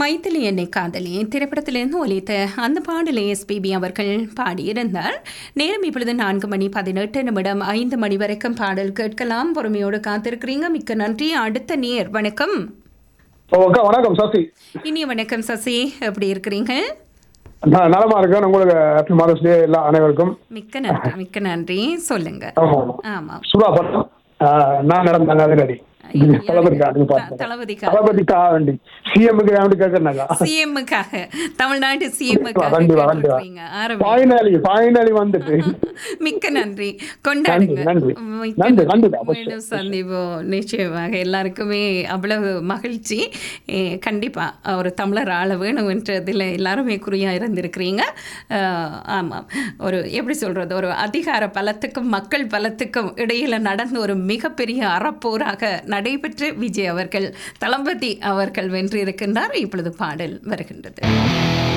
மைத்திலி என்னை காதலி திரைப்படத்திலிருந்து ஒலித்த அந்த பாடலை எஸ்பிபி அவர்கள் பாடியிருந்தார் நேரம் இப்பொழுது நான்கு மணி பதினெட்டு நிமிடம் ஐந்து மணி வரைக்கும் பாடல் கேட்கலாம் பொறுமையோடு காத்திருக்கிறீங்க மிக்க நன்றி அடுத்த நேர் வணக்கம் ஓ, அக்கா வணக்கம் சசி இனிய வணக்கம் சசி எப்படி இருக்கிறீங்க நான் நலமா இருக்கேன் உங்களுக்கு ஹாப்பி மாதர்ஸ் டே எல்லா அனைவருக்கும் மிக்க நன்றி மிக்க நன்றி சொல்லுங்க ஆமா ஆமா ஆமா சுறா பட்டம் நான் நடந்தாங்க அதிரடி தளபதிக்கா நீங்க பாருங்க தளபதிக்கா தளபதிக்கா வேண்டி சிஎம்க்கு வேண்டி கேட்கறாங்க சிஎம்முக்காக தமிழ்நாட்டு சிஎம்முக்காக கண்டிப்பா கண்டிப்பா ஆரம்பி ஃபைனலி ஃபைனலி வந்துட்டு மிக்க நன்றி கொண்டாடுங்க நன்றி. மிக்க நன்றி, நன்றி. கண்டிப்பா, அவசியம், மீண்டும் சந்திப்போம் நிச்சயமாக எல்லாருக்குமே அவ்வளவு மகிழ்ச்சி ஏ, கண்டிப்பா ஒரு தமிழர் ஆள வேணும்ன்றதில் எல்லாருமே குறியா இருந்திருக்கிறீங்க அஹ், ஆமாம் ஒரு எப்படி சொல்றது ஒரு அதிகார பலத்துக்கும் மக்கள் பலத்துக்கும் இடையில நடந்த ஒரு மிகப்பெரிய அறப்போராக நடைபெற்று விஜய் அவர்கள் தளபதி அவர்கள் வென்றிருக்கின்றார் இப்பொழுது பாடல் வருகின்றது